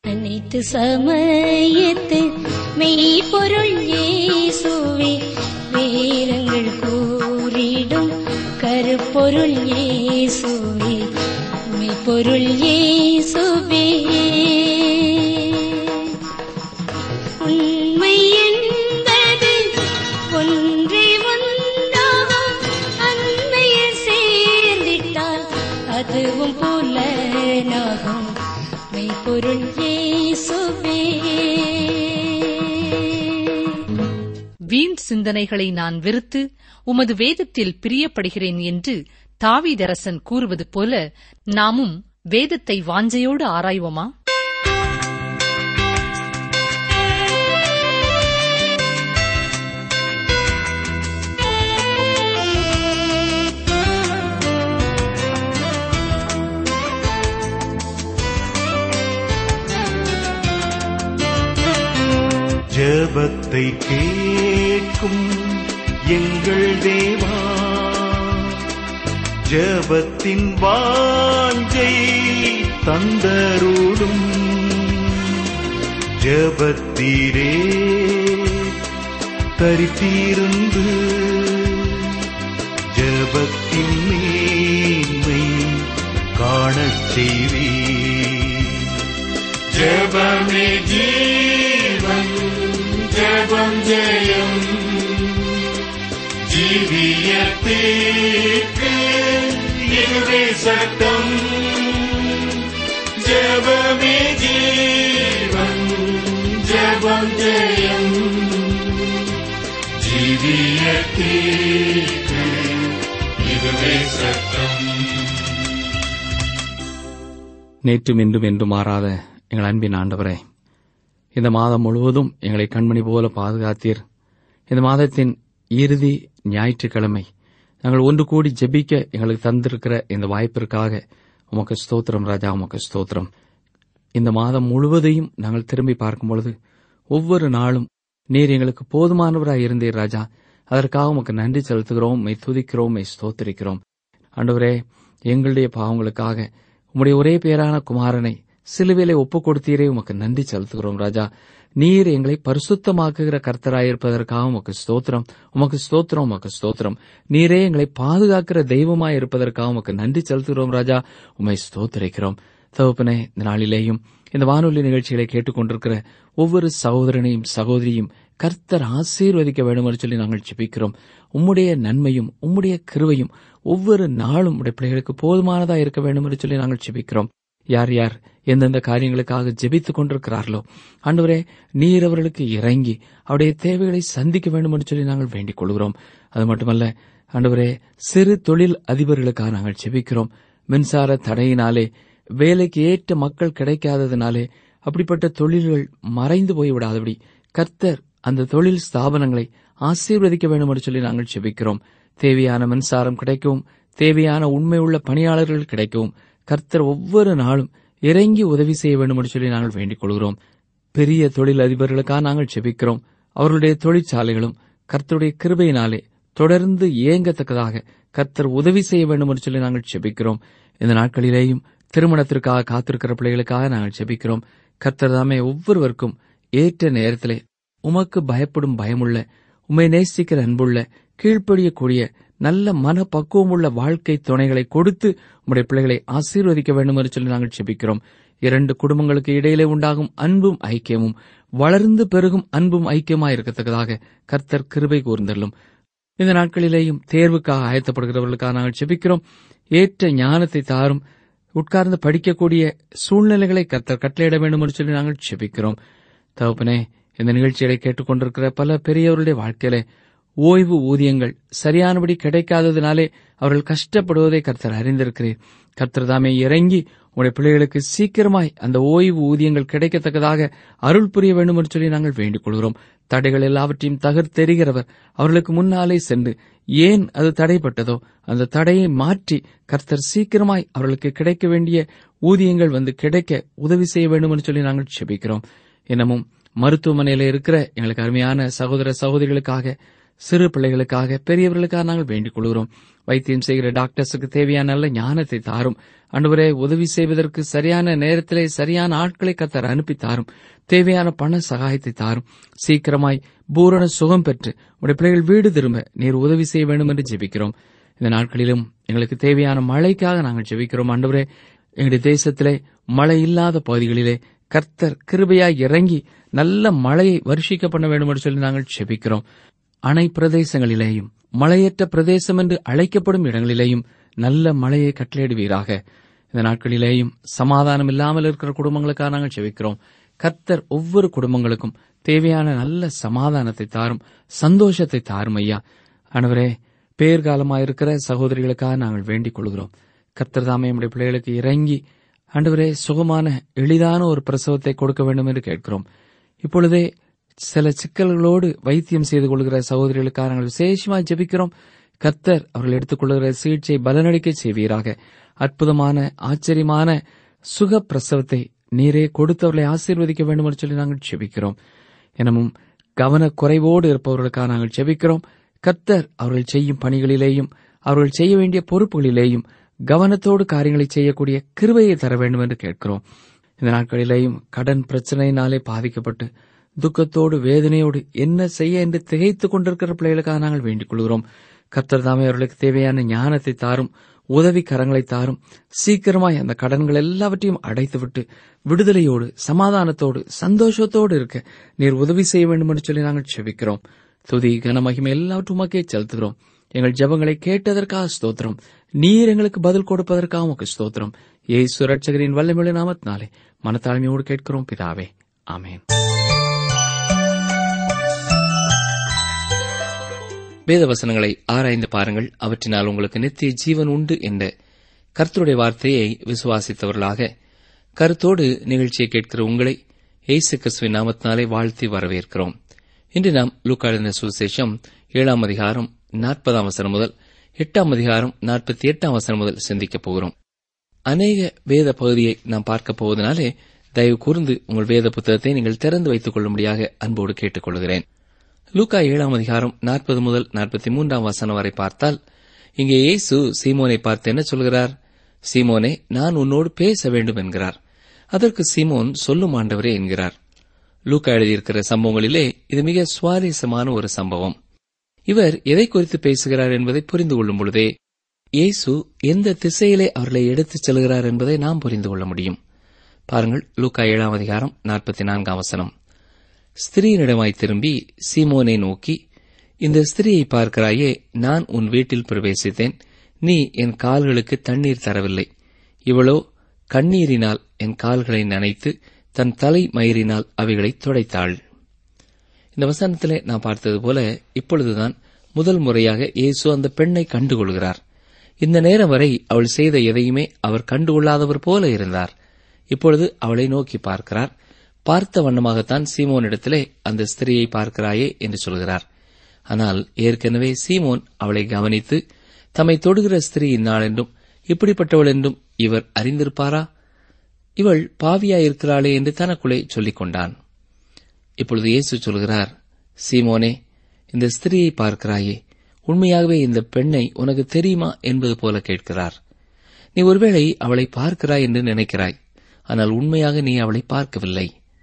அனைத்து சமயத்து மெய்ப்பொருள் இயேசுவே வேதங்கள் கூறிடும் கருப்பொருள் இயேசுவே மெய்ப்பொருள் இயேசுவே உண்மை என்பது ஒன்றே ஒன்றாகும் அண்மையில் சேர்ந்திட்டால் அதுவும் புலனாகும் மெய்ப்பொருள் இயேசுவே வீண் சிந்தனைகளை நான் வெறுத்து உமது வேதத்தில் பிரியப்படுகிறேன் என்று தாவீதரசன் கூறுவது போல நாமும் வேதத்தை வாஞ்சையோடு ஆராய்வோமா ஜெபத்தை கேட்கும் எங்கள் தேவா ஜெபத்தின் வாஞ்சை தந்தருளும் ஜெபத்தீரே தரித்திருந்து ஜெபத்தின் மேன்மை காணச் செய்வீர் ஜெபமே ஜீவன் ஜெபம் ஜெயம் ஜீவியத்தேக்கு இதுவே சட்டம் ஜெபமே ஜீவன் ஜெபம் ஜெயம் ஜீவியத்தேக்கு இதுவே சட்டம் நேற்றும் இன்றும் என்றும் மாறாத எங்கள் அன்பின் ஆண்டவரே இந்த மாதம் முழுவதும் எங்களை கண்மணி போல பாதுகாத்தீர் இந்த மாதத்தின் இறுதி ஞாயிற்றுக்கிழமை நாங்கள் ஒன்று கூடி ஜெபிக்க எங்களுக்கு தந்திருக்கிற இந்த வாய்ப்பிற்காக உமக்கு ஸ்தோத்திரம் ராஜா உமக்கு ஸ்தோத்திரம் இந்த மாதம் முழுவதையும் நாங்கள் திரும்பி பார்க்கும் பொழுது ஒவ்வொரு நாளும் நீர் எங்களுக்கு போதுமானவராய் இருந்தீர் ராஜா அதற்காக உமக்கு நன்றி செலுத்துகிறோம் மெய் துதிக்கிறோம் மெய் ஸ்தோத்திரிக்கிறோம் ஆண்டவரே எங்களுடைய பாவங்களுக்காக உம்முடைய ஒரே பேரான குமாரனை சிலுவையிலே ஒப்புக் கொடுத்தீரே உமக்கு நன்றி செலுத்துகிறோம் ராஜா நீர் எங்களை பரிசுத்தமாக்குகிற கர்த்தராயிருப்பதற்காக உமக்கு ஸ்தோத்திரம் உமக்கு ஸ்தோத்திரம் உமக்கு ஸ்தோத்திரம் நீரே எங்களை பாதுகாக்கிற தெய்வமாய் இருப்பதற்காக உமக்கு நன்றி செலுத்துகிறோம் ராஜா உமை ஸ்தோத்திரிக்கிறோம் தகப்பனே இந்த நாளிலேயும் இந்த வானொலி நிகழ்ச்சிகளை கேட்டுக்கொண்டிருக்கிற ஒவ்வொரு சகோதரனையும் சகோதரியும் கர்த்தர் ஆசீர்வதிக்க வேண்டும் என்று சொல்லி நாங்கள் ஜெபிக்கிறோம் உம்முடைய நன்மையும் உம்முடைய கிருவையும் ஒவ்வொரு நாளும் உடைய பிள்ளைகளுக்கு போதுமானதா இருக்க வேண்டும் என்று சொல்லி நாங்கள் ஜெபிக்கிறோம் யார் யார் எந்தெந்த காரியங்களுக்காக ஜெபித்துக் கொண்டிருக்கிறார்களோ ஆண்டவரே நீர் அவர்களுக்கு இறங்கி அவருடைய தேவைகளை சந்திக்க வேண்டும் என்று சொல்லி நாங்கள் வேண்டிக் கொள்கிறோம் அது மட்டுமல்ல ஆண்டவரே சிறு தொழில் அதிபர்களுக்காக நாங்கள் ஜெபிக்கிறோம் மின்சார தடையினாலே வேலைக்கு ஏற்ற மக்கள் கிடைக்காததினாலே அப்படிப்பட்ட தொழில்கள் மறைந்து போய்விடாதபடி கர்த்தர் அந்த தொழில் ஸ்தாபனங்களை ஆசீர்வதிக்க வேண்டும் என்று சொல்லி நாங்கள் ஜெபிக்கிறோம் தேவையான மின்சாரம் கிடைக்கவும் தேவையான உண்மையுள்ள பணியாளர்கள் கிடைக்கவும் கர்த்தர் ஒவ்வொரு நாளும் இறங்கி உதவி செய்ய வேண்டும் என்று சொல்லி நாங்கள் வேண்டிக் கொள்கிறோம் பெரிய தொழில் அதிபர்களுக்காக நாங்கள் ஜெபிக்கிறோம் அவர்களுடைய தொழிற்சாலைகளும் கர்த்தருடைய கிருபையினாலே தொடர்ந்து இயங்கத்தக்கதாக கர்த்தர் உதவி செய்ய வேண்டும் என்று சொல்லி நாங்கள் ஜெபிக்கிறோம் இந்த நாட்களிலேயும் திருமணத்திற்காக காத்திருக்கிற பிள்ளைகளுக்காக நாங்கள் ஜெபிக்கிறோம் கர்த்தர் தாமே ஒவ்வொருவருக்கும் ஏற்ற நேரத்திலே உமக்கு பயப்படும் பயமுள்ள உம்மை நேசிக்கிற அன்புள்ள கீழ்ப்படியக்கூடிய நல்ல மனப்பக்குவமுள்ள வாழ்க்கை துணைகளை கொடுத்து உம்முடைய பிள்ளைகளை ஆசீர்வதிக்க வேண்டும் என்று சொல்லி நாங்கள் ஜெபிக்கிறோம் இரண்டு குடும்பங்களுக்கு இடையிலே உண்டாகும் அன்பும் ஐக்கியமும் வளர்ந்து பெருகும் அன்பும் ஐக்கியமாய் இருக்கத்தக்கதாக கர்த்தர் கிருபை கூர்ந்தள்ளும் இந்த நாட்களிலேயும் தேர்வுக்காக ஆயத்தப்படுகிறவர்களுக்காக நாங்கள் ஜெபிக்கிறோம் ஏற்ற ஞானத்தை தாரும் உட்கார்ந்து படிக்கக்கூடிய சூழ்நிலைகளை கர்த்தர் கட்டளையிட வேண்டும் என்று சொல்லி நாங்கள் ஜெபிக்கிறோம் தகப்பனே இந்த நிகழ்ச்சிகளை கேட்டுக்கொண்டிருக்கிற பல பெரியவருடைய வாழ்க்கையிலே ஓய்வு ஊதியங்கள் சரியானபடி கிடைக்காததினாலே அவர்கள் கஷ்டப்படுவதை கர்த்தர் அறிந்திருக்கிறீர் கர்த்தர் தாமே இறங்கி உடைய பிள்ளைகளுக்கு சீக்கிரமாய் அந்த ஓய்வு ஊதியங்கள் கிடைக்கத்தக்கதாக அருள் புரிய வேண்டும் என்று சொல்லி நாங்கள் வேண்டிக் கொள்கிறோம் தடைகள் எல்லாவற்றையும் தகர்த்தெறிகிறவர் அவர்களுக்கு முன்னாலே சென்று ஏன் அது தடைப்பட்டதோ அந்த தடையை மாற்றி கர்த்தர் சீக்கிரமாய் அவர்களுக்கு கிடைக்க வேண்டிய ஊதியங்கள் வந்து கிடைக்க உதவி செய்ய வேண்டும் என்று சொல்லி நாங்கள் செபிக்கிறோம் இன்னமும் மருத்துவமனையில இருக்கிற எங்களுக்கு அருமையான சகோதர சகோதரிகளுக்காக சிறு பிள்ளைகளுக்காக பெரியவர்களுக்காக நாங்கள் வேண்டிக் கொள்கிறோம் வைத்தியம் செய்கிற டாக்டர்ஸுக்கு தேவையான நல்ல ஞானத்தை தாரும் அன்றுவரே உதவி செய்வதற்கு சரியான நேரத்திலே சரியான ஆட்களை கத்தர் அனுப்பி தாரும் தேவையான பண சகாயத்தை தாரும் சீக்கிரமாய் பூரண சுகம் பெற்று உடைய பிள்ளைகள் வீடு திரும்ப நீர் உதவி செய்ய வேண்டும் என்று ஜெபிக்கிறோம் இந்த நாட்களிலும் எங்களுக்கு தேவையான மழைக்காக நாங்கள் ஜெபிக்கிறோம் ஆண்டவரே எங்களுடைய தேசத்திலே மழை இல்லாத பகுதிகளிலே கர்த்தர் கிருபையாய் இறங்கி நல்ல மழையை வருஷிக்க பண்ண வேண்டும் என்று சொல்லி நாங்கள் ஜெபிக்கிறோம் அணை பிரதேசங்களிலேயும் மழையற்ற பிரதேசம் என்று அழைக்கப்படும் இடங்களிலேயும் நல்ல மழையை கட்டளையிடுவீராக இந்த நாட்களிலேயும் சமாதானம் இல்லாமல் இருக்கிற குடும்பங்களுக்காக நாங்கள் ஜெபிக்கிறோம் கர்த்தர் ஒவ்வொரு குடும்பங்களுக்கும் தேவையான நல்ல சமாதானத்தை தாரும் சந்தோஷத்தை தாரும் ஐயா அனவரே பேர்காலமாயிருக்கிற சகோதரிகளுக்காக நாங்கள் வேண்டிக் கொள்கிறோம் கர்த்தர் தாமே நம்முடைய பிள்ளைகளுக்கு இறங்கி ஆண்டவரே சுகமான எளிதான ஒரு பிரசவத்தை கொடுக்க வேண்டும் என்று கேட்கிறோம் இப்பொழுதே சில சிக்கல்களோடு வைத்தியம் செய்து கொள்கிற சகோதரிகளுக்காக நாங்கள் விசேஷமாக ஜெபிக்கிறோம் கர்த்தர் அவர்கள் எடுத்துக்கொள்கிற சிகிச்சை பலனளிக்க செய்வீராக அற்புதமான ஆச்சரியமான சுக பிரசவத்தை நீரே கொடுத்தவர்களை ஆசீர்வதிக்க வேண்டும் என்று சொல்லி நாங்கள் ஜெபிக்கிறோம் எனவும் கவனக்குறைவோடு இருப்பவர்களுக்காக நாங்கள் ஜெபிக்கிறோம் கர்த்தர் அவர்கள் செய்யும் பணிகளிலேயும் அவர்கள் செய்ய வேண்டிய பொறுப்புகளிலேயும் கவனத்தோடு காரியங்களை செய்யக்கூடிய கிருபையை தர வேண்டும் என்று கேட்கிறோம் இந்த நாட்களிலேயும் கடன் பிரச்சனையினாலே பாதிக்கப்பட்டு துக்கத்தோடு வேதனையோடு என்ன செய்ய என்று திகைத்துக் கொண்டிருக்கிற பிள்ளைகளுக்காக நாங்கள் வேண்டிக் கொள்கிறோம் கர்த்தர் தாமே அவர்களுக்கு தேவையான ஞானத்தை தாரும் உதவி கரங்களை தாரும் சீக்கிரமாய் அந்த கடன்கள் எல்லாவற்றையும் அடைத்துவிட்டு விடுதலையோடு சமாதானத்தோடு சந்தோஷத்தோடு இருக்க நீர் உதவி செய்ய வேண்டும் என்று சொல்லி நாங்கள் செபிக்கிறோம் துதி கனமகிமை எல்லாவற்றுமாக்கே செலுத்துகிறோம் எங்கள் ஜெபங்களை கேட்டதற்காக ஸ்தோத்திரம் நீர் எங்களுக்கு பதில் கொடுப்பதற்காக உமக்கு ஸ்தோத்திரம் ஏசு ரட்சகரின் வல்லமிழ நாமத்தினாலே மனத்தாழ்மையோடு கேட்கிறோம் பிதாவே ஆமென் வேத வசனங்களை ஆராய்ந்து பாருங்கள் அவற்றினால் உங்களுக்கு நித்திய ஜீவன் உண்டு என்ற கர்த்தருடைய வார்த்தையை விசுவாசித்தவர்களாக கருத்தோடு நிகழ்ச்சியை கேட்கிற உங்களை இயேசு கிறிஸ்துவின் நாமத்தினாலே வாழ்த்தி வரவேற்கிறோம் இன்று நாம் லூக்காளின சுவிசேஷம் ஏழாம் அதிகாரம் நாற்பதாம் வசனம் முதல் எட்டாம் அதிகாரம் நாற்பத்தி எட்டாம் வசனம் முதல் சிந்திக்கப் போகிறோம் அநேக வேத பகுதியை நாம் பார்க்கப் போவதனாலே தயவு கூர்ந்து உங்கள் வேத புத்தகத்தை நீங்கள் திறந்து வைத்துக் கொள்ளும்படியாக அன்போடு கேட்டுக்கொள்கிறேன் லூக்கா ஏழாம் அதிகாரம் நாற்பது முதல் நாற்பத்தி மூன்றாம் வசனம் வரை பார்த்தால் இங்கே இயேசு சீமோனை பார்த்து என்ன சொல்கிறார் சீமோனே நான் உன்னோடு பேச வேண்டும் என்கிறார் அதற்கு சீமோன் சொல்லும் ஆண்டவரே என்கிறார் லூக்கா எழுதியிருக்கிற சம்பவங்களிலே இது மிக சுவாரஸ்யமான ஒரு சம்பவம் இவர் எதை குறித்து பேசுகிறார் என்பதை புரிந்து கொள்ளும் பொழுதே இயேசு எந்த திசையிலே அவர்களை எடுத்துச் செல்கிறார் என்பதை நாம் புரிந்து கொள்ள முடியும் பாருங்கள் லூக்கா ஏழாம் அதிகாரம் நாற்பத்தி நான்காம் வசனம் ஸ்திரீனிடமாய் திரும்பி சீமோனை நோக்கி இந்த ஸ்திரீயை பார்க்கிறாயே நான் உன் வீட்டில் பிரவேசித்தேன் நீ என் கால்களுக்கு தண்ணீர் தரவில்லை இவளோ கண்ணீரினால் என் கால்களை நனைத்து தன் தலை மயிரினால் அவைகளை துடைத்தாள் இந்த வசனத்திலே நான் பார்த்தது போல இப்பொழுதுதான் முதல் முறையாக இயேசு அந்த பெண்ணை கண்டுகொள்கிறார் இந்த நேரம் வரை அவள் செய்த எதையுமே அவர் கண்டுகொள்ளாதவர் போல இருந்தார் இப்பொழுது அவளை நோக்கி பார்க்கிறார் பார்த்த வண்ணமாகத்தான் சீமோனிடத்திலே அந்த ஸ்திரியை பார்க்கிறாயே என்று சொல்கிறார் ஆனால் ஏற்கனவே சீமோன் அவளை கவனித்து தம்மை தொடுகிற ஸ்திரீ இந்நாள் என்றும் இப்படிப்பட்டவள் என்றும் இவர் அறிந்திருப்பாரா இவள் பாவியாயிருக்கிறாளே என்று தனக்குள்ளே சொல்லிக் கொண்டான் இப்பொழுது இயேசு சொல்கிறார் சீமோனே இந்த ஸ்திரீயை பார்க்கிறாயே உண்மையாகவே இந்த பெண்ணை உனக்கு தெரியுமா என்பது போல கேட்கிறார் நீ ஒருவேளை அவளை பார்க்கிறாய் என்று நினைக்கிறாய் ஆனால் உண்மையாக நீ அவளை பார்க்கவில்லை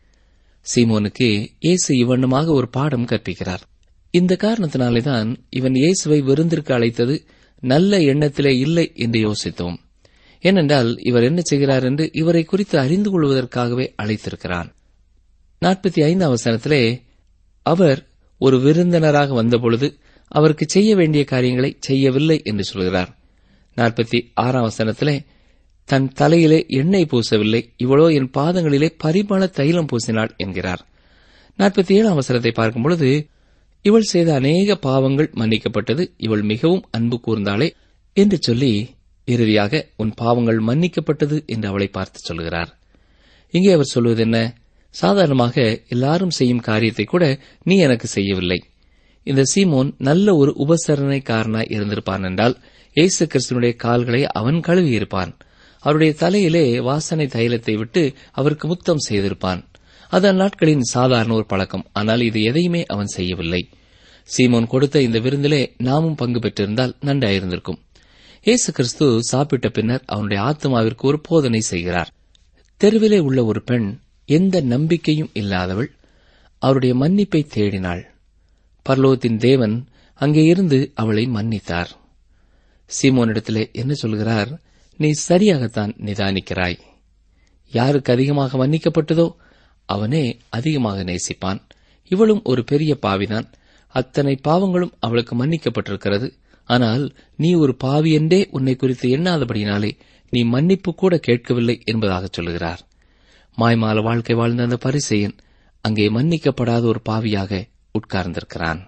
சீமோனுக்கு இயேசு இவ்வண்ணமாக ஒரு பாடம் கற்பிக்கிறார் இந்த காரணத்தினாலேதான் இவன் இயேசுவை விருந்திற்கு அழைத்தது நல்ல எண்ணத்திலே இல்லை என்று யோசித்தோம் ஏனென்றால் இவர் என்ன செய்கிறார் என்று இவரை குறித்து அறிந்து கொள்வதற்காகவே அழைத்திருக்கிறான் நாற்பத்தி ஐந்தாம் அவசரத்திலே அவர் ஒரு விருந்தினராக வந்தபொழுது அவருக்கு செய்ய வேண்டிய காரியங்களை செய்யவில்லை என்று சொல்கிறார் நாற்பத்தி ஆறாம் வசனத்திலே தன் தலையிலே எண்ணெய் பூசவில்லை இவளோ என் பாதங்களிலே பரிமள தைலம் பூசினாள் என்கிறார் நாற்பத்தி ஏழாம் அவசரத்தை பார்க்கும் பொழுது இவள் செய்த அநேக பாவங்கள் மன்னிக்கப்பட்டது இவள் மிகவும் அன்பு கூர்ந்தாளே என்று சொல்லி இறுதியாக உன் பாவங்கள் மன்னிக்கப்பட்டது என்று அவளை பார்த்து சொல்கிறார் இங்கே அவர் சொல்வது என்ன சாதாரணமாக எல்லாரும் செய்யும் காரியத்தை கூட நீ எனக்கு செய்யவில்லை இந்த சீமோன் நல்ல ஒரு உபசரணைக்காரனாய் இருந்திருப்பான் என்றால் இயேசு கிறிஸ்துவனுடைய கால்களை அவன் கழுவியிருப்பான் அவருடைய தலையிலே வாசனை தைலத்தை விட்டு அவருக்கு முத்தம் செய்திருப்பான் அது அந்நாட்களின் சாதாரண ஒரு பழக்கம் ஆனால் இது எதையுமே அவன் செய்யவில்லை சீமோன் கொடுத்த இந்த விருந்திலே நாமும் பங்கு பெற்றிருந்தால் நன்றாயிருந்திருக்கும் இயேசு கிறிஸ்து சாப்பிட்ட பின்னர் அவனுடைய ஆத்மாவிற்கு ஒரு போதனை செய்கிறார் தெருவிலே உள்ள ஒரு பெண் எந்த நம்பிக்கையும் இல்லாதவள் அவருடைய மன்னிப்பை தேடினாள் பர்லோகத்தின் தேவன் அங்கே இருந்து அவளை மன்னித்தார் சீமோனிடத்திலே என்ன சொல்கிறார் நீ சரியாகத்தான் நிதானிக்கிறாய் யாருக்கு அதிகமாக மன்னிக்கப்பட்டதோ அவனே அதிகமாக நேசிப்பான் இவளும் ஒரு பெரிய பாவிதான் அத்தனை பாவங்களும் அவளுக்கு மன்னிக்கப்பட்டிருக்கிறது ஆனால் நீ ஒரு பாவி என்றே உன்னை குறித்து எண்ணாதபடியினாலே நீ மன்னிப்பு கூட கேட்கவில்லை என்பதாக சொல்லுகிறார் மாய்மால வாழ்க்கை வாழ்ந்த அந்த பரிசெயன் அங்கே மன்னிக்கப்படாத ஒரு பாவியாக உட்கார்ந்திருக்கிறான்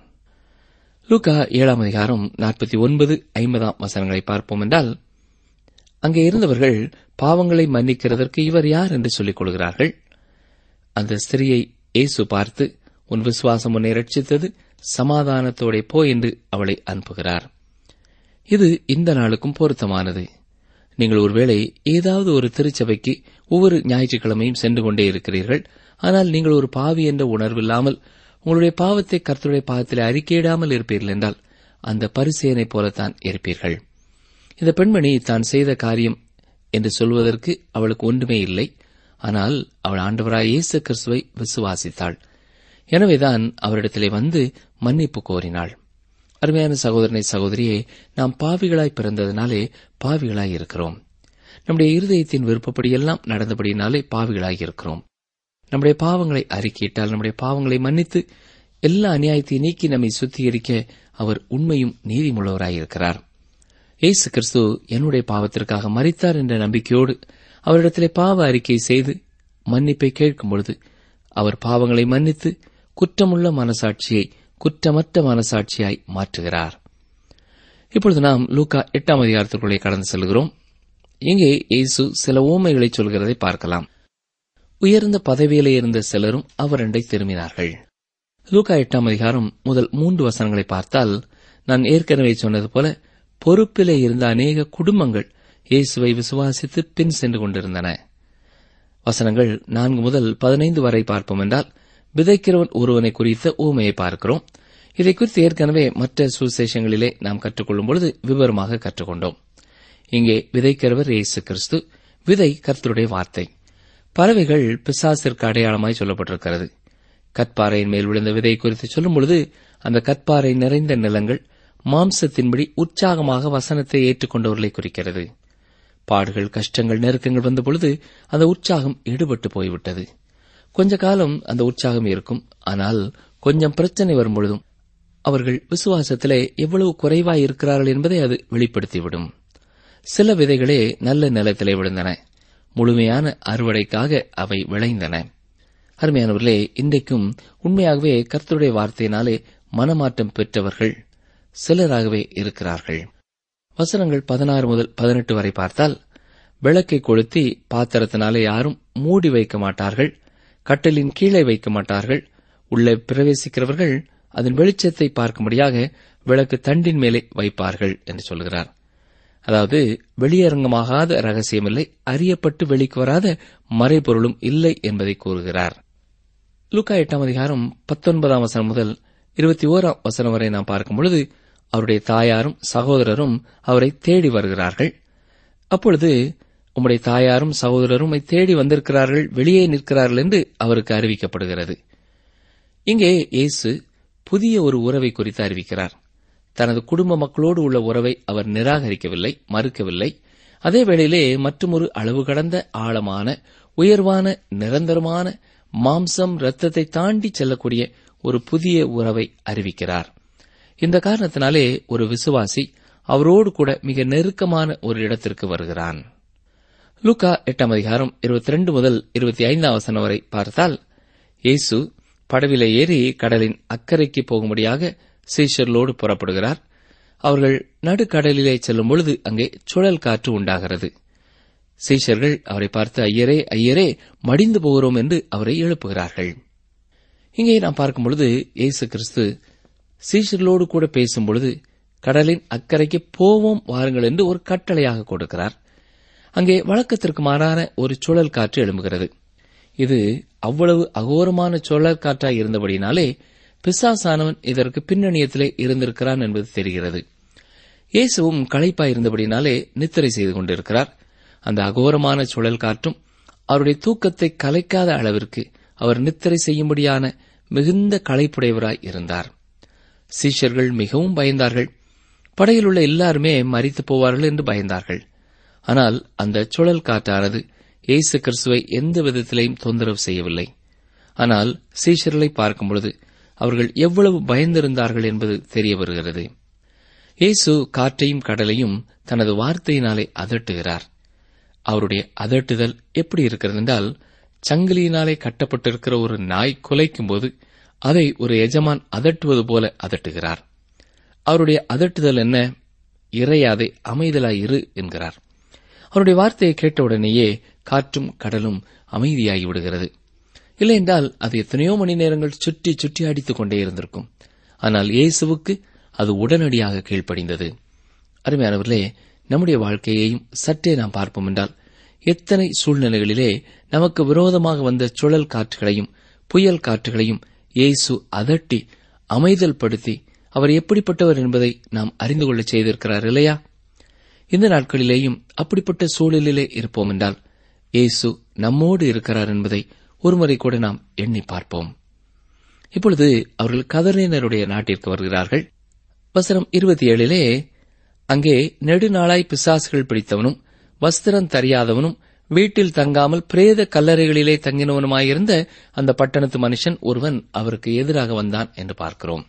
லூகா ஏழாம் அதிகாரம் நாற்பத்தி ஒன்பது ஐம்பதாம் வசனங்களை பார்ப்போம் என்றால் அங்கே இருந்தவர்கள் பாவங்களை மன்னிக்கிறதற்கு இவர் யார் என்று சொல்லிக் கொள்கிறார்கள் அந்த ஸ்திரியை இயேசு பார்த்து உன் விசுவாசம் உன்னை ரட்சித்தது சமாதானத்தோட போ என்று அவளை அனுப்புகிறார் இது இந்த நாளுக்கும் பொருத்தமானது நீங்கள் ஒருவேளை ஏதாவது ஒரு திருச்சபைக்கு ஒவ்வொரு ஞாயிற்றுக்கிழமையும் சென்று கொண்டே இருக்கிறீர்கள் ஆனால் நீங்கள் ஒரு பாவி என்ற உணர்வில்லாமல் உங்களுடைய பாவத்தை கர்த்தருடைய பாவத்தில் அறிக்கையிடாமல் இருப்பீர்கள் என்றால் அந்த பரிசேனைப் போலத்தான் இருப்பீர்கள் இந்த பெண்மணி தான் செய்த காரியம் என்று சொல்வதற்கு அவளுக்கு ஒன்றுமே இல்லை ஆனால் அவள் ஆண்டவராய் இயேசு கிறிஸ்துவை விசுவாசித்தாள் எனவேதான் அவரிடத்திலே வந்து மன்னிப்பு கோரினாள் அருமையான சகோதரனை சகோதரியே நாம் பாவிகளாய் பிறந்ததினாலே பாவிகளாய் இருக்கிறோம் நம்முடைய இருதயத்தின் விருப்பப்படியெல்லாம் நடந்தபடியினாலே பாவிகளாய் இருக்கிறோம் நம்முடைய பாவங்களை அறிக்கையிட்டால் நம்முடைய பாவங்களை மன்னித்து எல்லா அநியாயத்தையும் நீக்கி நம்மை சுத்திகரிக்க அவர் உண்மையும் நீதிமுள்ளவராயிருக்கிறார் இயேசு கிறிஸ்து என்னுடைய பாவத்திற்காக மறித்தார் என்ற நம்பிக்கையோடு அவரிடத்திலே பாவ அறிக்கை செய்து மன்னிப்பை கேட்கும் பொழுது அவர் பாவங்களை மன்னித்து குற்றமுள்ள மனசாட்சியை குற்றமற்ற மனசாட்சியாய் மாற்றுகிறார் இப்பொழுது நாம் லூக்கா எட்டாம் அதிகாரத்திற்குள்ளே கடந்து செல்கிறோம் இங்கே இயேசு சில ஓமைகளை சொல்கிறதை பார்க்கலாம் உயர்ந்த பதவியிலே இருந்த சிலரும் அவரண்டை திரும்பினார்கள் லூக்கா எட்டாம் அதிகாரம் முதல் மூன்று வசனங்களை பார்த்தால் நான் ஏற்கனவே சொன்னது போல பொறுப்பிலே இருந்த அநேக குடும்பங்கள் இயேசுவை விசுவாசித்து பின் சென்று கொண்டிருந்தன வசனங்கள் நான்கு முதல் பதினைந்து வரை பார்ப்போம் என்றால் விதைக்கிறவன் ஒருவனை குறித்த ஊமையை பார்க்கிறோம் இதை குறித்து ஏற்கனவே மற்ற சுசேஷங்களிலே நாம் கற்றுக்கொள்ளும் பொழுது விவரமாக கற்றுக்கொண்டோம் இங்கே விதைக்கிறவர் இயேசு கிறிஸ்து விதை கர்த்தருடைய வார்த்தை பறவைகள் பிசாசிற்கு அடையாளமாய் சொல்லப்பட்டிருக்கிறது கற்பாறையின் மேல் விழுந்த விதை குறித்து சொல்லும் பொழுது அந்த கற்பாறை நிறைந்த நிலங்கள் மாம்சத்தின்படி உற்சாகமாக வசனத்தை ஏற்றுக்கொண்டவர்களை குறிக்கிறது பாடுகள் கஷ்டங்கள் நெருக்கங்கள் வந்த பொழுது அந்த உற்சாகம் ஈடுபட்டு போய்விட்டது கொஞ்ச காலம் அந்த உற்சாகம் இருக்கும் ஆனால் கொஞ்சம் பிரச்சனை வரும் பொழுதும் அவர்கள் விசுவாசத்திலே எவ்வளவு குறைவாய் இருக்கிறார்கள் என்பதை அது வெளிப்படுத்திவிடும் சில விதைகளே நல்ல நிலத்திலே விழுந்தன முழுமையான அறுவடைக்காக அவை விளைந்தன அருமையானவர்களே இன்றைக்கும் உண்மையாகவே கர்த்தருடைய வார்த்தையினாலே மனமாற்றம் பெற்றவர்கள் சிலராகவே இருக்கிறார்கள் வசனங்கள் பதினாறு முதல் பதினெட்டு வரை பார்த்தால் விளக்கை கொளுத்தி பாத்திரத்தினாலே யாரும் மூடி வைக்க மாட்டார்கள் கட்டலின் கீழே வைக்க மாட்டார்கள் உள்ளே பிரவேசிக்கிறவர்கள் அதன் வெளிச்சத்தை பார்க்கும்படியாக விளக்கு தண்டின் மேலே வைப்பார்கள் என்று சொல்கிறார் அதாவது வெளியரங்கமாகாத ரகசியமில்லை அறியப்பட்டு வெளிக்கு வராத மறைபொருளும் இல்லை என்பதை கூறுகிறார் லுக்கா எட்டாம் அதிகாரம் பத்தொன்பதாம் வசனம் முதல் இருபத்தி ஓராம் வசனம் வரை நாம் பார்க்கும் பொழுது அவருடைய தாயாரும் சகோதரரும் அவரை தேடி வருகிறார்கள் அப்பொழுது உம்முடைய தாயாரும் சகோதரரும் உம்மை தேடி வந்திருக்கிறார்கள் வெளியே நிற்கிறார்கள் என்று அவருக்கு அறிவிக்கப்படுகிறது இங்கே இயேசு புதிய ஒரு உறவை குறித்து அறிவிக்கிறார் தனது குடும்ப மக்களோடு உள்ள உறவை அவர் நிராகரிக்கவில்லை மறுக்கவில்லை அதே வேளையிலே மற்றொரு அளவு கடந்த ஆழமான உயர்வான நிரந்தரமான மாம்சம் இரத்தத்தை தாண்டி செல்லக்கூடிய ஒரு புதிய உறவை அறிவிக்கிறார் இந்த காரணத்தினாலே ஒரு விசுவாசி அவரோடு கூட மிக நெருக்கமான ஒரு இடத்திற்கு வருகிறான் லூக்கா எட்டாம் அதிகாரம் இருபத்தி ரெண்டு முதல் இருபத்தி ஐந்தாம் வசனம் வரை பார்த்தால் இயேசு படவில ஏறி கடலின் அக்கறைக்கு போகும்படியாக சீஷர்களோடு புறப்படுகிறார் அவர்கள் நடுக்கடலிலே செல்லும் பொழுது அங்கே சுழல் காற்று உண்டாகிறது சீஷர்கள் அவரை பார்த்து ஐயரே ஐயரே மடிந்து போகிறோம் என்று அவரை எழுப்புகிறார்கள் இங்கே நாம் பார்க்கும் பொழுது இயேசு கிறிஸ்து சீஷர்களோடு கூட பேசும் பொழுது கடலின் அக்கறைக்கு போவோம் வாருங்கள் என்று ஒரு கட்டளையாக கொடுக்கிறார் அங்கே வழக்கத்திற்கு மாறான ஒரு சுழல் காற்று எழும்புகிறது இது அவ்வளவு அகோரமான சுழல் காற்றாய் இருந்தபடினாலே பிசாசானவன் இதற்கு பின்னணியத்திலே இருந்திருக்கிறான் என்பது தெரிகிறது இயேசுவும் களைப்பாயிருந்தபடினாலே நித்திரை செய்து கொண்டிருக்கிறார் அந்த அகோரமான சுழல் காற்றும் அவருடைய தூக்கத்தை கலைக்காத அளவிற்கு அவர் நித்திரை செய்யும்படியான மிகுந்த களைப்புடையவராய் இருந்தார் சீஷர்கள் மிகவும் பயந்தார்கள் படையில் உள்ள எல்லாருமே மறித்து போவார்கள் என்று பயந்தார்கள் ஆனால் அந்த சுழல் காற்றானது இயேசு கிறிஸ்துவை எந்த விதத்திலையும் தொந்தரவு செய்யவில்லை ஆனால் சீஷர்களை பார்க்கும் பொழுது அவர்கள் எவ்வளவு பயந்திருந்தார்கள் என்பது தெரிய வருகிறது இயேசு காற்றையும் கடலையும் தனது வார்த்தையினாலே அதட்டுகிறார் அவருடைய அதட்டுதல் எப்படி இருக்கிறது என்றால் சங்கிலியினாலே கட்டப்பட்டிருக்கிற ஒரு நாய் குலைக்கும் போது அதை ஒரு எஜமான் அதட்டுவது போல அதட்டுகிறார் அவருடைய அதட்டுதல் என்ன இறையாதை அமைதலாய் இரு என்கிறார் அவருடைய வார்த்தையை கேட்டவுடனேயே காற்றும் கடலும் அமைதியாகி விடுகிறது இல்லையென்றால் அது எத்தனையோ மணி நேரங்கள் சுற்றி சுற்றி அடித்துக் கொண்டே இருந்திருக்கும் ஆனால் இயேசுவுக்கு அது உடனடியாக கீழ்ப்படிந்தது அருமையானவர்களே நம்முடைய வாழ்க்கையையும் சற்றே நாம் பார்ப்போம் என்றால் எத்தனை சூழ்நிலைகளிலே நமக்கு விரோதமாக வந்த சுழல் காற்றுகளையும் புயல் காற்றுகளையும் இயேசு அதட்டி அமைதல் படுத்தி அவர் எப்படிப்பட்டவர் என்பதை நாம் அறிந்து கொள்ள செய்திருக்கிறார் இல்லையா இந்த நாட்களிலேயும் அப்படிப்பட்ட சூழலிலே இருப்போம் என்றால் இயேசு நம்மோடு இருக்கிறார் என்பதை ஒருமுறை கூட நாம் எண்ணி பார்ப்போம் இப்பொழுது அவர்கள் கதறினருடைய நாட்டிற்கு வருகிறார்கள் வசனம் இருபத்தி ஏழிலே அங்கே நெடுநாளாய் பிசாசுகள் பிடித்தவனும் வஸ்திரம் தரியாதவனும் வீட்டில் தங்காமல் பிரேத கல்லறைகளிலே தங்கினவனுமாயிருந்த அந்த பட்டணத்து மனுஷன் ஒருவன் அவருக்கு எதிராக வந்தான் என்று பார்க்கிறோம்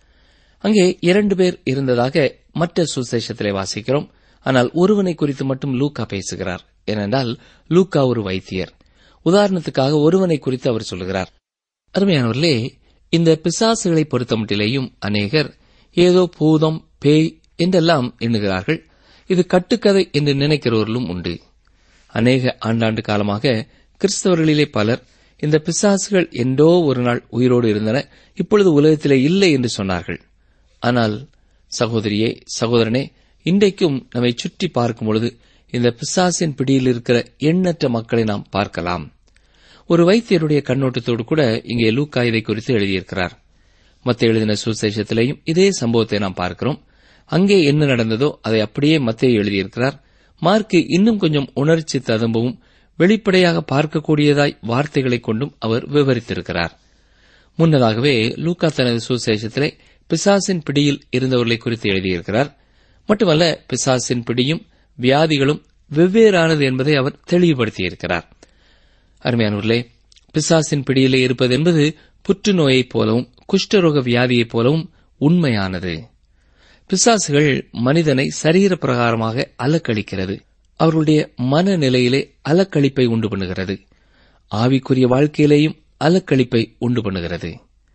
அங்கே இரண்டு பேர் இருந்ததாக மற்ற சுசேஷத்திலே வாசிக்கிறோம் ஆனால் ஒருவனை குறித்து மட்டும் லூக்கா பேசுகிறார் ஏனென்றால் லூக்கா ஒரு வைத்தியர் உதாரணத்துக்காக ஒருவனை குறித்து அவர் சொல்லுகிறார் அருமையானவர்களே இந்த பிசாசுகளை பொறுத்தமட்டிலேயும் அநேகர் ஏதோ பூதம் பேய் என்றெல்லாம் எண்ணுகிறார்கள் இது கட்டுக்கதை என்று நினைக்கிறவர்களும் உண்டு அநேக ஆண்டாண்டு காலமாக கிறிஸ்தவர்களிலே பலர் இந்த பிசாசுகள் என்றோ ஒரு நாள் உயிரோடு இருந்தன இப்பொழுது உலகத்திலே இல்லை என்று சொன்னார்கள் ஆனால் சகோதரியே சகோதரனே இன்றைக்கும் நம்மை சுற்றி பார்க்கும் பொழுது இந்த பிசாசின் பிடியில் இருக்கிற எண்ணற்ற மக்களை நாம் பார்க்கலாம் ஒரு வைத்தியருடைய கண்ணோட்டத்தோடு கூட இங்கே லூக்கா இதை குறித்து எழுதியிருக்கிறார் மத்திய எழுதின சுசேஷத்திலேயும் இதே சம்பவத்தை நாம் பார்க்கிறோம் அங்கே என்ன நடந்ததோ அதை அப்படியே மத்திய எழுதியிருக்கிறார் மார்க்கு இன்னும் கொஞ்சம் உணர்ச்சி ததும்பவும் வெளிப்படையாக பார்க்கக்கூடியதாய் வார்த்தைகளை கொண்டும் அவர் விவரித்திருக்கிறார் முன்னதாகவே லூக்கா தனது சுசேஷத்திலே பிசாசின் பிடியில் இருந்தவர்களை குறித்து எழுதியிருக்கிறார் மட்டுமல்ல பிசாசின் பிடியும் வியாதிகளும் வெவ்வேறானது என்பதை அவர் தெளிவுபடுத்தியிருக்கிறார் அருமையானவர்களே பிசாசின் பிடியிலே இருப்பது என்பது புற்றுநோயைப் போலவும் குஷ்டரோக வியாதியைப் போலவும் உண்மையானது பிசாசுகள் மனிதனை சரீர பிரகாரமாக அலக்களிக்கிறது அவர்களுடைய மனநிலையிலே அலக்களிப்பை உண்டு பண்ணுகிறது ஆவிக்குரிய வாழ்க்கையிலேயும் அலக்களிப்பை உண்டு பண்ணுகிறது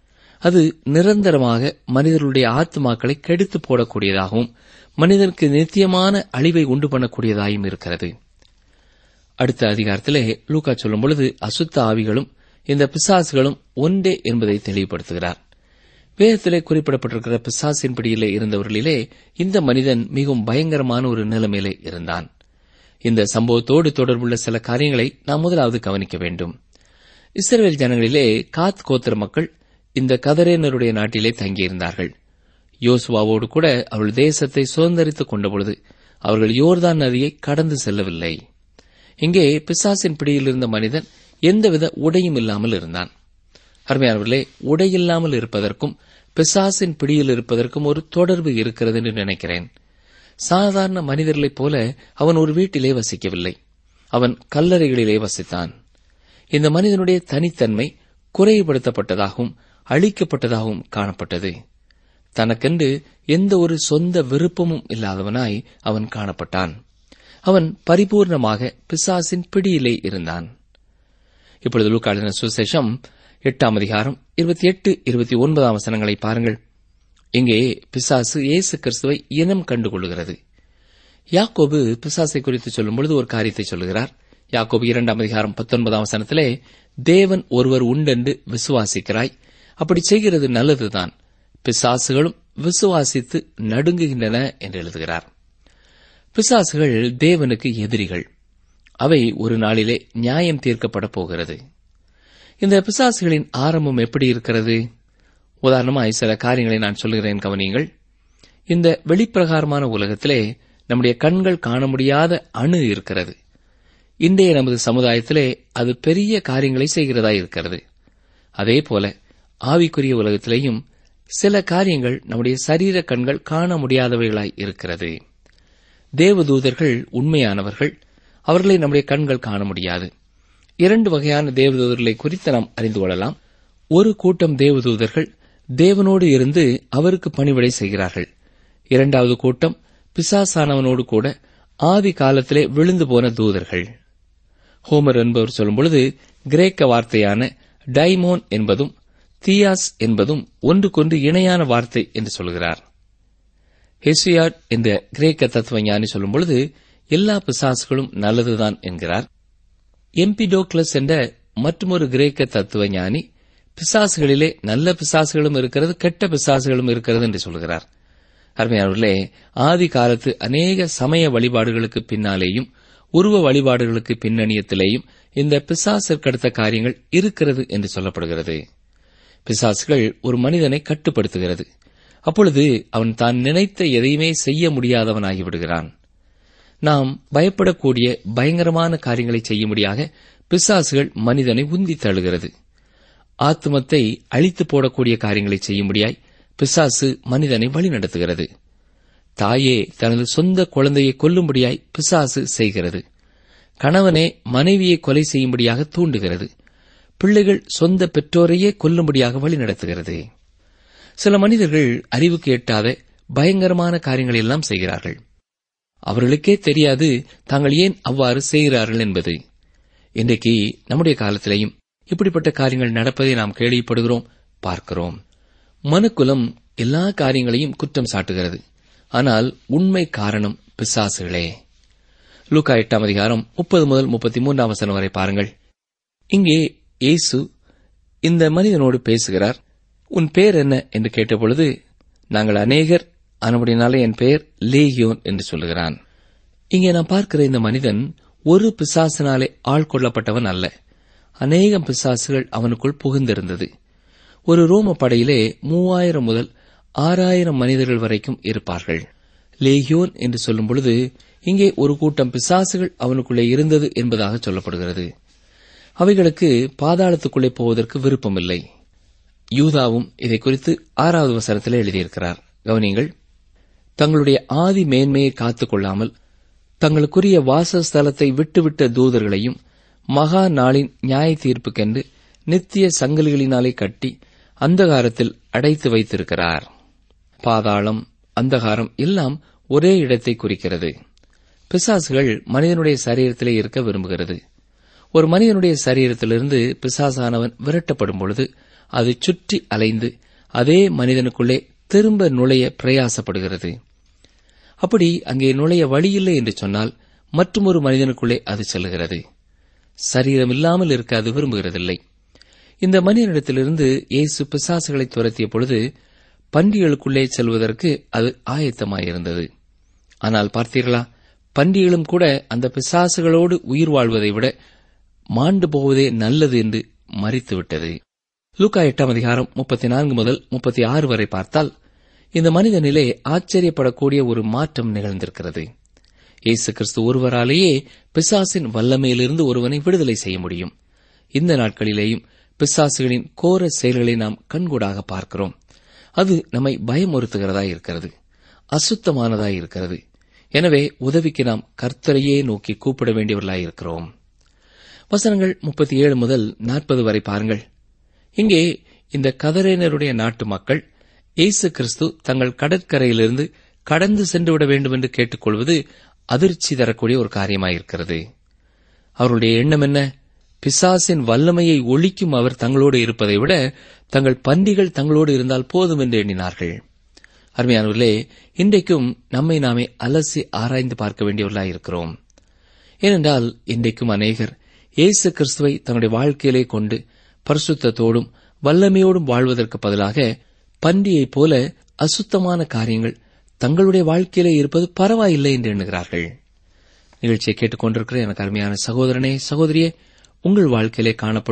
அது நிரந்தரமாக மனிதர்களுடைய ஆத்மாக்களை கெடுத்து போடக்கூடியதாகவும் மனிதனுக்கு நித்தியமான அழிவை உண்டு பண்ணக்கூடியதாயும் இருக்கிறது அடுத்த அதிகாரத்திலே லூக்கா சொல்லும் பொழுது அசுத்த ஆவிகளும் இந்த பிசாசுகளும் ஒன்றே என்பதை தெளிவுபடுத்துகிறார் வேதத்திலே குறிப்பிடப்பட்டிருக்கிற பிசாசின் பிடியிலே இருந்தவர்களிலே இந்த மனிதன் மிகவும் பயங்கரமான ஒரு நிலைமையிலே இருந்தான் இந்த சம்பவத்தோடு தொடர்புள்ள சில காரியங்களை நாம் முதலாவது கவனிக்க வேண்டும் இஸ்ரேல் ஜனங்களிலே காத் கோத்திர மக்கள் இந்த கதரேனருடைய நாட்டிலே தங்கியிருந்தார்கள் யோசுவாவோடு கூட அவர்கள் தேசத்தை சுதந்திரித்துக் கொண்டபொழுது அவர்கள் யோர்தான் நதியை கடந்து செல்லவில்லை இங்கே பிசாசின் பிடியில் இருந்த மனிதன் எந்தவித உடையும் இல்லாமல் இருந்தான் அருமையானவர்களே உடையில்லாமல் இருப்பதற்கும் பிசாசின் பிடியில் இருப்பதற்கும் ஒரு தொடர்பு இருக்கிறது என்று நினைக்கிறேன் சாதாரண மனிதர்களைப் போல அவன் ஒரு வீட்டிலே வசிக்கவில்லை அவன் கல்லறைகளிலே வசித்தான் இந்த மனிதனுடைய தனித்தன்மை குறைபடுத்தப்பட்டதாகவும் அழிக்கப்பட்டதாகவும் காணப்பட்டது தனக்கென்று எந்த ஒரு சொந்த விருப்பமும் இல்லாதவனாய் அவன் காணப்பட்டான் அவன் பரிபூர்ணமாக பிசாசின் பிடியிலே இருந்தான் இப்பொழுது லூக்காளின சுசேஷம் எட்டாம் அதிகாரம் இருபத்தி எட்டு இருபத்தி ஒன்பதாம் வசனங்களை பாருங்கள் இங்கே பிசாசு இயேசு கிறிஸ்துவை இனம் கண்டுகொள்கிறது யாக்கோபு பிசாசை குறித்து சொல்லும் பொழுது ஒரு காரியத்தை சொல்லுகிறார் யாக்கோபு இரண்டாம் அதிகாரம் பத்தொன்பதாம் வசனத்திலே தேவன் ஒருவர் உண்டென்று விசுவாசிக்கிறாய் அப்படி செய்கிறது நல்லதுதான் பிசாசுகளும் விசுவாசித்து நடுங்குகின்றன என்று எழுதுகிறார் பிசாசுகள் தேவனுக்கு எதிரிகள் அவை ஒரு நாளிலே நியாயம் தீர்க்கப்பட போகிறது இந்த பிசாசுகளின் ஆரம்பம் எப்படி இருக்கிறது உதாரணமாய் சில காரியங்களை நான் சொல்கிறேன் கவனியுங்கள் இந்த வெளிப்பிரகாரமான உலகத்திலே நம்முடைய கண்கள் காண முடியாத அணு இருக்கிறது இன்றைய நமது சமுதாயத்திலே அது பெரிய காரியங்களை செய்கிறதா இருக்கிறது அதே போல ஆவிக்குரிய உலகத்திலேயும் சில காரியங்கள் நம்முடைய சரீர கண்கள் காண முடியாதவைகளாய் இருக்கிறது தேவதூதர்கள் உண்மையானவர்கள் அவர்களை நம்முடைய கண்கள் காண முடியாது இரண்டு வகையான தேவதூதர்களை குறித்து நாம் அறிந்து கொள்ளலாம் ஒரு கூட்டம் தேவதூதர்கள் தேவனோடு இருந்து அவருக்கு பணிவிடை செய்கிறார்கள் இரண்டாவது கூட்டம் பிசாசானவனோடு கூட ஆதி காலத்திலே விழுந்து போன தூதர்கள் ஹோமர் என்பவர் சொல்லும் பொழுது கிரேக்க வார்த்தையான டைமோன் என்பதும் தியாஸ் என்பதும் ஒன்றுக்கொன்று இணையான வார்த்தை என்று சொல்கிறார் ஹெசியாட் என்ற கிரேக்க தத்துவ ஞானி சொல்லும் பொழுது எல்லா பிசாசுகளும் நல்லதுதான் என்கிறார் எம்பிடோக்லஸ் என்ற மற்றொரு கிரேக்க தத்துவ ஞானி பிசாசுகளிலே நல்ல பிசாசுகளும் இருக்கிறது கெட்ட பிசாசுகளும் இருக்கிறது என்று சொல்கிறார் அருமையானவர்களே ஆதி காலத்து அநேக சமய வழிபாடுகளுக்கு பின்னாலேயும் உருவ வழிபாடுகளுக்கு பின்னணியத்திலேயும் இந்த பிசாசிற்கடுத்த காரியங்கள் இருக்கிறது என்று சொல்லப்படுகிறது பிசாசுகள் ஒரு மனிதனை கட்டுப்படுத்துகிறது அப்பொழுது அவன் தான் நினைத்த எதையுமே செய்ய முடியாதவனாகிவிடுகிறான் நாம் பயப்படக்கூடிய பயங்கரமான காரியங்களை செய்யும்படியாக பிசாசுகள் மனிதனை உந்தி தள்ளுகிறது ஆத்துமத்தை அழித்து போடக்கூடிய காரியங்களை செய்யும்படியாய் பிசாசு மனிதனை வழிநடத்துகிறது தாயே தனது சொந்த குழந்தையை கொல்லும்படியாய் பிசாசு செய்கிறது கணவனே மனைவியை கொலை செய்யும்படியாக தூண்டுகிறது பிள்ளைகள் சொந்த பெற்றோரையே கொல்லும்படியாக வழிநடத்துகிறது சில மனிதர்கள் அறிவுக்கு எட்டாத பயங்கரமான காரியங்களை எல்லாம் செய்கிறார்கள் அவர்களுக்கே தெரியாது தாங்கள் ஏன் அவ்வாறு செய்கிறார்கள் என்பது இன்றைக்கு நம்முடைய காலத்திலேயும் இப்படிப்பட்ட காரியங்கள் நடப்பதை நாம் கேள்விப்படுகிறோம் பார்க்கிறோம் மனுக்குலம் எல்லா காரியங்களையும் குற்றம் சாட்டுகிறது ஆனால் உண்மை காரணம் பிசாசுகளே லூக்கா எட்டாம் அதிகாரம் முப்பது முதல் முப்பத்தி மூன்றாம் வசனம் வரை பாருங்கள் இங்கே இயேசு இந்த மனிதனோடு பேசுகிறார் உன் பேர் என்ன என்று கேட்டபொழுது நாங்கள் அநேகர் ஆனபடினாலே என் பெயர் லேகியோன் என்று சொல்லுகிறான் இங்கே நான் பார்க்கிற இந்த மனிதன் ஒரு பிசாசினாலே ஆள்கொள்ளப்பட்டவன் அல்ல அநேகம் பிசாசுகள் அவனுக்குள் புகுந்திருந்தது ஒரு ரோம படையிலே மூவாயிரம் முதல் ஆறாயிரம் மனிதர்கள் வரைக்கும் இருப்பார்கள் லேகியோன் என்று சொல்லும் பொழுது இங்கே ஒரு கூட்டம் பிசாசுகள் அவனுக்குள்ளே இருந்தது என்பதாக சொல்லப்படுகிறது அவைகளுக்கு பாதாளத்துக்குள்ளே போவதற்கு விருப்பமில்லை யூதாவும் இதை குறித்து ஆறாவது வசனத்தில் எழுதியிருக்கிறார் கவனியங்கள் தங்களுடைய ஆதி மேன்மையை காத்துக் கொள்ளாமல் தங்களுக்குரிய வாசஸ்தலத்தை விட்டுவிட்ட தூதர்களையும் மகா நாளின் நியாய தீர்ப்புக்கென்று நித்திய சங்கிலிகளினாலே கட்டி அந்தகாரத்தில் அடைத்து வைத்திருக்கிறார் பாதாளம் அந்தகாரம் எல்லாம் ஒரே இடத்தை குறிக்கிறது பிசாசுகள் மனிதனுடைய சரீரத்திலே இருக்க விரும்புகிறது ஒரு மனிதனுடைய சரீரத்திலிருந்து பிசாசானவன் விரட்டப்படும் பொழுது அது சுற்றி அலைந்து அதே மனிதனுக்குள்ளே திரும்ப நுழைய பிரயாசப்படுகிறது அப்படி அங்கே நுழைய வழியில்லை என்று சொன்னால் மற்றொரு மனிதனுக்குள்ளே அது செல்கிறது சரீரம் இல்லாமல் இருக்க அது விரும்புகிறதில்லை இந்த மனிதனிடத்திலிருந்து இயேசு பிசாசுகளை துரத்திய பொழுது பன்றிகளுக்குள்ளே செல்வதற்கு அது ஆயத்தமாயிருந்தது ஆனால் பார்த்தீர்களா பன்றிகளும் கூட அந்த பிசாசுகளோடு உயிர் வாழ்வதை விட மாண்டு போவதே நல்லது என்று மறித்துவிட்டது லூக்கா எட்டாம் அதிகாரம் முப்பத்தி நான்கு முதல் முப்பத்தி ஆறு வரை பார்த்தால் இந்த மனிதனிலே ஆச்சரியப்படக்கூடிய ஒரு மாற்றம் நிகழ்ந்திருக்கிறது இயேசு கிறிஸ்து ஒருவராலேயே பிசாசின் வல்லமையிலிருந்து ஒருவனை விடுதலை செய்ய முடியும் இந்த நாட்களிலேயும் பிசாசுகளின் கோர செயல்களை நாம் கண்கூடாக பார்க்கிறோம் அது நம்மை பயமுறுத்துகிறதா இருக்கிறது அசுத்தமானதாய் இருக்கிறது எனவே உதவிக்கு நாம் கர்த்தரையே நோக்கி கூப்பிட வேண்டியவர்களாய் இருக்கிறோம் வசனங்கள் முப்பத்தி ஏழு முதல் நாற்பது வரை பாருங்கள் இங்கே இந்த கதரேனருடைய நாட்டு மக்கள் இயேசு கிறிஸ்து தங்கள் கடற்கரையிலிருந்து கடந்து சென்று விட வேண்டும் என்று கேட்டுக்கொள்வது அதிர்ச்சி தரக்கூடிய ஒரு காரியமாயிருக்கிறது அவருடைய எண்ணம் என்ன பிசாசின் வல்லமையை ஒழிக்கும் அவர் தங்களோடு இருப்பதை விட தங்கள் பன்றிகள் தங்களோடு இருந்தால் போதும் என்று எண்ணினார்கள் அருமையானவர்களே இன்றைக்கும் நம்மை நாமே அலசி ஆராய்ந்து பார்க்க வேண்டியவர்களாயிருக்கிறோம் ஏனென்றால் இன்றைக்கும் அநேகர் இயேசு கிறிஸ்துவை தங்களுடைய வாழ்க்கையிலே கொண்டு பரிசுத்தத்தோடும் வல்லமையோடும் வாழ்வதற்கு பதிலாக பன்றியைப் போல அசுத்தமான காரியங்கள் தங்களுடைய வாழ்க்கையிலே இருப்பது பரவாயில்லை என்று எண்ணுகிறார்கள் நிகழ்ச்சியை கேட்டுக்கொண்டிருக்கிற எனக்கு அருமையான சகோதரனே சகோதரியே உங்கள் வாழ்க்கையிலே காணப்படும்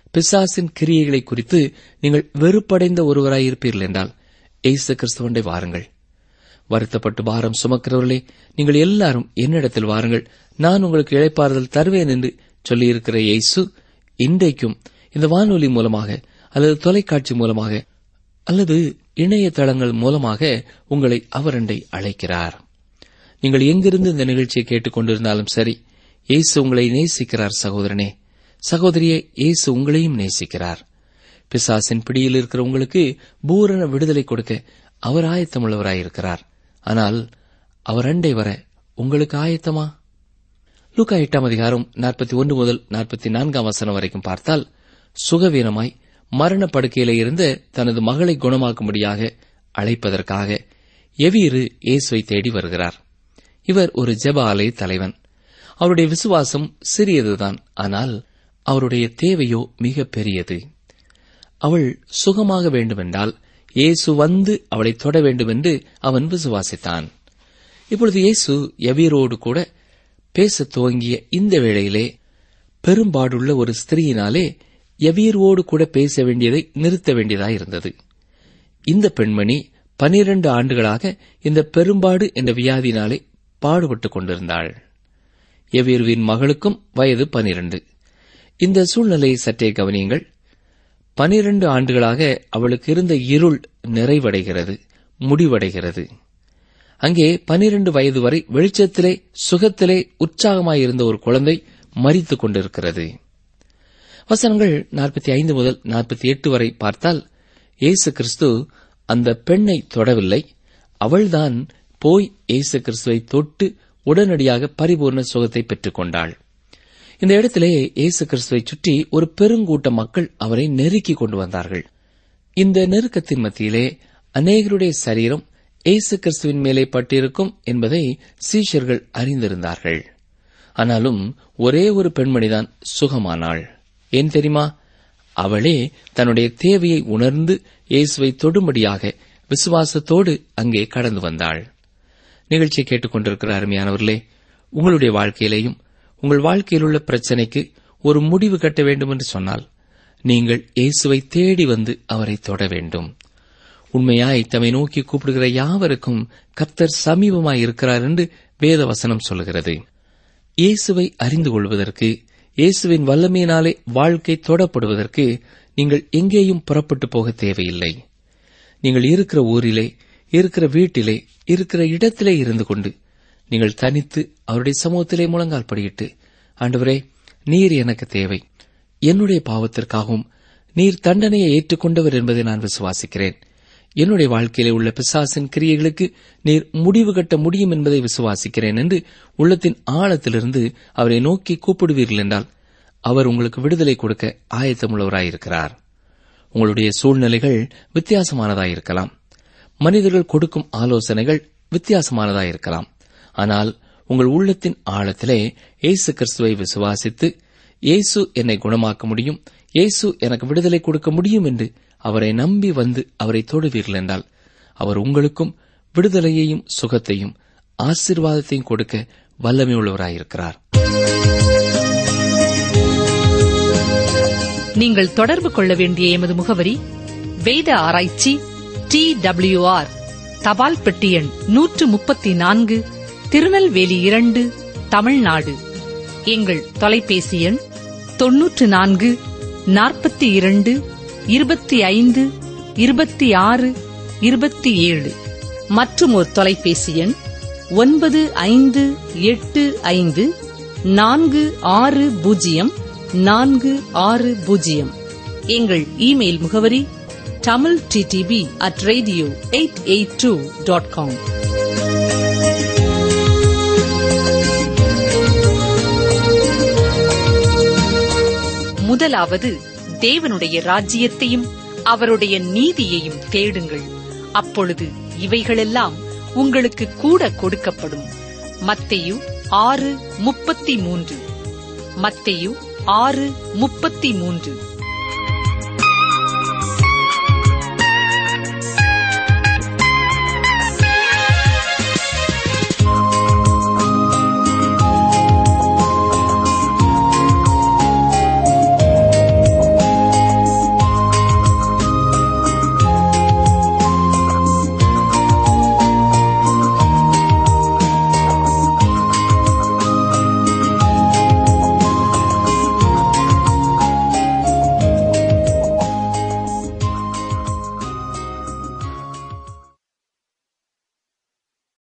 பிசாசின் கிரியைகளை குறித்து நீங்கள் வெறுப்படைந்த ஒருவராயிருப்பீர்கள் என்றால் இயேசு கிறிஸ்துவண்டை வாருங்கள் வருத்தப்பட்டு பாரம் சுமக்கிறவர்களே நீங்கள் எல்லாரும் என்னிடத்தில் வாருங்கள் நான் உங்களுக்கு இழைப்பாறுதல் தருவேன் என்று சொல்லியிருக்கிற இயேசு இன்றைக்கும் இந்த வானொலி மூலமாக அல்லது தொலைக்காட்சி மூலமாக அல்லது இணையதளங்கள் மூலமாக உங்களை அவரண்டை அழைக்கிறார் நீங்கள் எங்கிருந்து இந்த நிகழ்ச்சியை கேட்டுக் கொண்டிருந்தாலும் சரி இயேசு உங்களை நேசிக்கிறார் சகோதரனே சகோதரியே இயேசு உங்களையும் நேசிக்கிறார் பிசாசின் பிடியில் இருக்கிற உங்களுக்கு பூரண விடுதலை கொடுக்க அவர் ஆயத்தமுள்ளவராயிருக்கிறார் ஆனால் அவர் அண்டை வர உங்களுக்கு ஆயத்தமா லூக்கா எட்டாம் அதிகாரம் நாற்பத்தி ஒன்று முதல் நாற்பத்தி நான்காம் வசனம் வரைக்கும் பார்த்தால் சுகவீனமாய் மரண படுக்கையில இருந்த தனது மகளை குணமாக்கும்படியாக அழைப்பதற்காக எவீரு இயேசுவை தேடி வருகிறார் இவர் ஒரு ஜெப ஆலய தலைவன் அவருடைய விசுவாசம் சிறியதுதான் ஆனால் அவருடைய தேவையோ மிக பெரியது அவள் சுகமாக வேண்டுமென்றால் இயேசு வந்து அவளை தொட வேண்டும் என்று அவன் விசுவாசித்தான் இப்பொழுது இயேசு எவீரோடு கூட பேசத் துவங்கிய இந்த வேளையிலே பெரும்பாடுள்ள ஒரு ஸ்திரீயினாலே எவீரோடு கூட பேச வேண்டியதை நிறுத்த வேண்டியதாயிருந்தது இந்த பெண்மணி பனிரண்டு ஆண்டுகளாக இந்த பெரும்பாடு என்ற வியாதியினாலே பாடுபட்டுக் கொண்டிருந்தாள் எவீருவின் மகளுக்கும் வயது பனிரண்டு இந்த சூழ்நிலையை சற்றே கவனியுங்கள் பனிரண்டு ஆண்டுகளாக அவளுக்கு இருந்த இருள் நிறைவடைகிறது முடிவடைகிறது அங்கே பனிரண்டு வயது வரை வெளிச்சத்திலே சுகத்திலே உற்சாகமாயிருந்த ஒரு குழந்தை மறித்துக் கொண்டிருக்கிறது வசனங்கள் நாற்பத்தி ஐந்து முதல் நாற்பத்தி எட்டு வரை பார்த்தால் இயேசு கிறிஸ்து அந்த பெண்ணை தொடவில்லை அவள்தான் போய் இயேசு கிறிஸ்துவை தொட்டு உடனடியாக பரிபூர்ண சுகத்தை பெற்றுக் கொண்டாள் இந்த இடத்திலே இயேசு கிறிஸ்துவை சுற்றி ஒரு பெருங்கூட்ட மக்கள் அவரை நெருக்கி கொண்டு வந்தார்கள் இந்த நெருக்கத்தின் மத்தியிலே அநேகருடைய சரீரம் இயேசு கிறிஸ்துவின் மேலே பட்டிருக்கும் என்பதை சீஷர்கள் அறிந்திருந்தார்கள் ஆனாலும் ஒரே ஒரு பெண்மணிதான் சுகமானாள் ஏன் தெரியுமா அவளே தன்னுடைய தேவையை உணர்ந்து இயேசுவை தொடும்படியாக விசுவாசத்தோடு அங்கே கடந்து வந்தாள் நிகழ்ச்சியை கேட்டுக்கொண்டிருக்கிற அருமையானவர்களே உங்களுடைய வாழ்க்கையிலேயும் உங்கள் வாழ்க்கையில் உள்ள பிரச்சனைக்கு ஒரு முடிவு கட்ட வேண்டும் என்று சொன்னால் நீங்கள் இயேசுவை தேடி வந்து அவரை தொட வேண்டும் உண்மையாய் தம்மை நோக்கி கூப்பிடுகிற யாவருக்கும் கர்த்தர் சமீபமாய் இருக்கிறார் என்று வேத வசனம் சொல்கிறது இயேசுவை அறிந்து கொள்வதற்கு இயேசுவின் வல்லமையினாலே வாழ்க்கை தொடப்படுவதற்கு நீங்கள் எங்கேயும் புறப்பட்டு போக தேவையில்லை நீங்கள் இருக்கிற ஊரிலே இருக்கிற வீட்டிலே இருக்கிற இடத்திலே இருந்து கொண்டு நீங்கள் தனித்து அவருடைய சமூகத்திலே முழங்கால் படியிட்டு ஆண்டவரே நீர் எனக்கு தேவை என்னுடைய பாவத்திற்காகவும் நீர் தண்டனையை ஏற்றுக்கொண்டவர் என்பதை நான் விசுவாசிக்கிறேன் என்னுடைய வாழ்க்கையிலே உள்ள பிசாசின் கிரியைகளுக்கு நீர் முடிவு கட்ட முடியும் என்பதை விசுவாசிக்கிறேன் என்று உள்ளத்தின் ஆழத்திலிருந்து அவரை நோக்கி கூப்பிடுவீர்கள் என்றால் அவர் உங்களுக்கு விடுதலை கொடுக்க ஆயத்தமுள்ளவராயிருக்கிறார் உங்களுடைய சூழ்நிலைகள் வித்தியாசமானதாயிருக்கலாம் மனிதர்கள் கொடுக்கும் ஆலோசனைகள் வித்தியாசமானதாயிருக்கலாம் ஆனால் உங்கள் உள்ளத்தின் ஆழத்திலே இயேசு கிறிஸ்துவை விசுவாசித்து இயேசு என்னை குணமாக்க முடியும் இயேசு எனக்கு விடுதலை கொடுக்க முடியும் என்று அவரை நம்பி வந்து அவரை தொடுவீர்கள் என்றால் அவர் உங்களுக்கும் விடுதலையையும் சுகத்தையும் ஆசீர்வாதத்தையும் கொடுக்க வல்லமை உள்ளவராயிருக்கிறார் நீங்கள் தொடர்பு கொள்ள வேண்டிய எமது முகவரி வேத ஆராய்ச்சி டி ஆர் தபால் பெட்டி எண் நூற்று முப்பத்தி நான்கு திருநெல்வேலி இரண்டு தமிழ்நாடு எங்கள் தொலைபேசி எண் தொன்னூற்று நான்கு நாற்பத்தி இரண்டு இருபத்தி ஐந்து இருபத்தி ஆறு இருபத்தி ஏழு மற்றும் ஒரு தொலைபேசி எண் ஒன்பது ஐந்து எட்டு ஐந்து நான்கு ஆறு பூஜ்ஜியம் நான்கு ஆறு பூஜ்ஜியம் எங்கள் இமெயில் முகவரி Tamil DTP at radio eight eight two dot com முதலாவது தேவனுடைய ராஜ்யத்தையும் அவருடைய நீதியையும் தேடுங்கள் அப்பொழுது இவைகளெல்லாம் உங்களுக்கு கூட கொடுக்கப்படும் மத்தேயு ஆறு முப்பத்தி மூன்று மத்தேயு ஆறு முப்பத்தி மூன்று